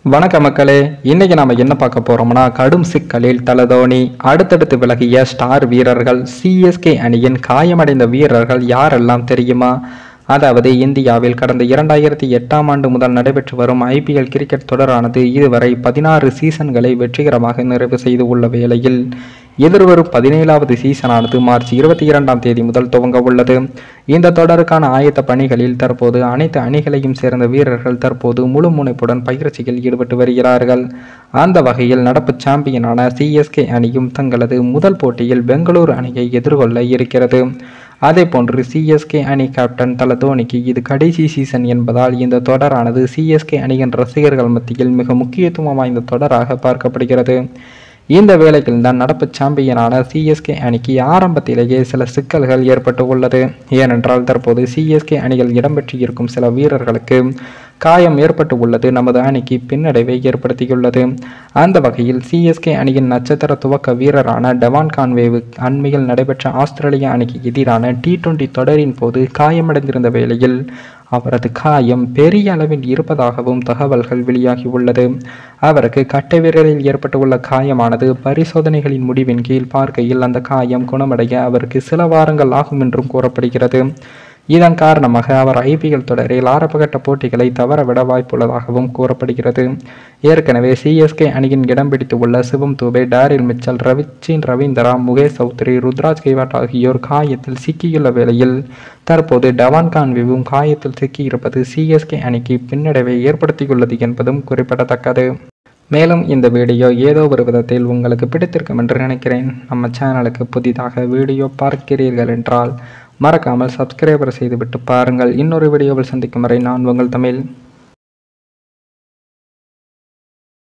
வணக்க மக்களே இன்னைக்கு நாம என்ன பார்க்க போறோம்னா கடும் சிக்கலில் தலதோனி அடுத்தடுத்து விலகிய ஸ்டார் வீரர்கள் சிஎஸ்கே அணியின் காயமடைந்த வீரர்கள் யாரெல்லாம் தெரியுமா அதாவது இந்தியாவில் கடந்த இரண்டாயிரத்தி எட்டாம் ஆண்டு முதல் நடைபெற்று வரும் ஐபிஎல் கிரிக்கெட் தொடரானது இதுவரை பதினாறு சீசன்களை வெற்றிகரமாக நிறைவு செய்து உள்ள வேளையில் எதிர்வரும் பதினேழாவது சீசனானது மார்ச் இருபத்தி இரண்டாம் தேதி முதல் துவங்க உள்ளது இந்த தொடருக்கான ஆயத்த பணிகளில் தற்போது அனைத்து அணிகளையும் சேர்ந்த வீரர்கள் தற்போது முழு முனைப்புடன் பயிற்சியில் ஈடுபட்டு வருகிறார்கள் அந்த வகையில் நடப்பு சாம்பியனான சிஎஸ்கே அணியும் தங்களது முதல் போட்டியில் பெங்களூரு அணியை எதிர்கொள்ள இருக்கிறது அதே போன்று சிஎஸ்கே அணி கேப்டன் தல தோனிக்கு இது கடைசி சீசன் என்பதால் இந்த தொடரானது சிஎஸ்கே அணியின் ரசிகர்கள் மத்தியில் மிக முக்கியத்துவம் வாய்ந்த தொடராக பார்க்கப்படுகிறது இந்த வேளையில் தான் நடப்பு சாம்பியனான சிஎஸ்கே அணிக்கு ஆரம்பத்திலேயே சில சிக்கல்கள் ஏற்பட்டு உள்ளது ஏனென்றால் தற்போது சிஎஸ்கே அணிகள் இடம்பெற்று இருக்கும் சில வீரர்களுக்கு காயம் ஏற்பட்டு உள்ளது நமது அணிக்கு பின்னடைவை ஏற்படுத்தியுள்ளது அந்த வகையில் சிஎஸ்கே அணியின் நட்சத்திர துவக்க வீரரான டெவான் கான்வேவு அண்மையில் நடைபெற்ற ஆஸ்திரேலிய அணிக்கு எதிரான டி டுவெண்டி தொடரின் போது காயமடைந்திருந்த வேளையில் அவரது காயம் பெரிய அளவில் இருப்பதாகவும் தகவல்கள் வெளியாகி உள்ளது அவருக்கு கட்டை விரலில் ஏற்பட்டுள்ள காயமானது பரிசோதனைகளின் முடிவின் கீழ் பார்க்கையில் அந்த காயம் குணமடைய அவருக்கு சில வாரங்கள் ஆகும் என்றும் கூறப்படுகிறது இதன் காரணமாக அவர் ஐபிஎல் தொடரில் ஆரம்பகட்ட போட்டிகளை தவறவிட வாய்ப்புள்ளதாகவும் கூறப்படுகிறது ஏற்கனவே சிஎஸ்கே அணியின் இடம் பிடித்துள்ள சிவம் தூபே டேரில் மிச்சல் ரவிச்சின் ரவீந்திரா முகேஷ் சௌத்ரி ருத்ராஜ் கைவாட் ஆகியோர் காயத்தில் சிக்கியுள்ள வேளையில் தற்போது டவான் கான்விவும் காயத்தில் சிக்கியிருப்பது சிஎஸ்கே அணிக்கு பின்னடைவை ஏற்படுத்தியுள்ளது என்பதும் குறிப்பிடத்தக்கது மேலும் இந்த வீடியோ ஏதோ ஒரு விதத்தில் உங்களுக்கு பிடித்திருக்கும் என்று நினைக்கிறேன் நம்ம சேனலுக்கு புதிதாக வீடியோ பார்க்கிறீர்கள் என்றால் மறக்காமல் சப்ஸ்கிரைபர் செய்துவிட்டு பாருங்கள் இன்னொரு வீடியோவில் சந்திக்கும் வரை நான் உங்கள் தமிழ்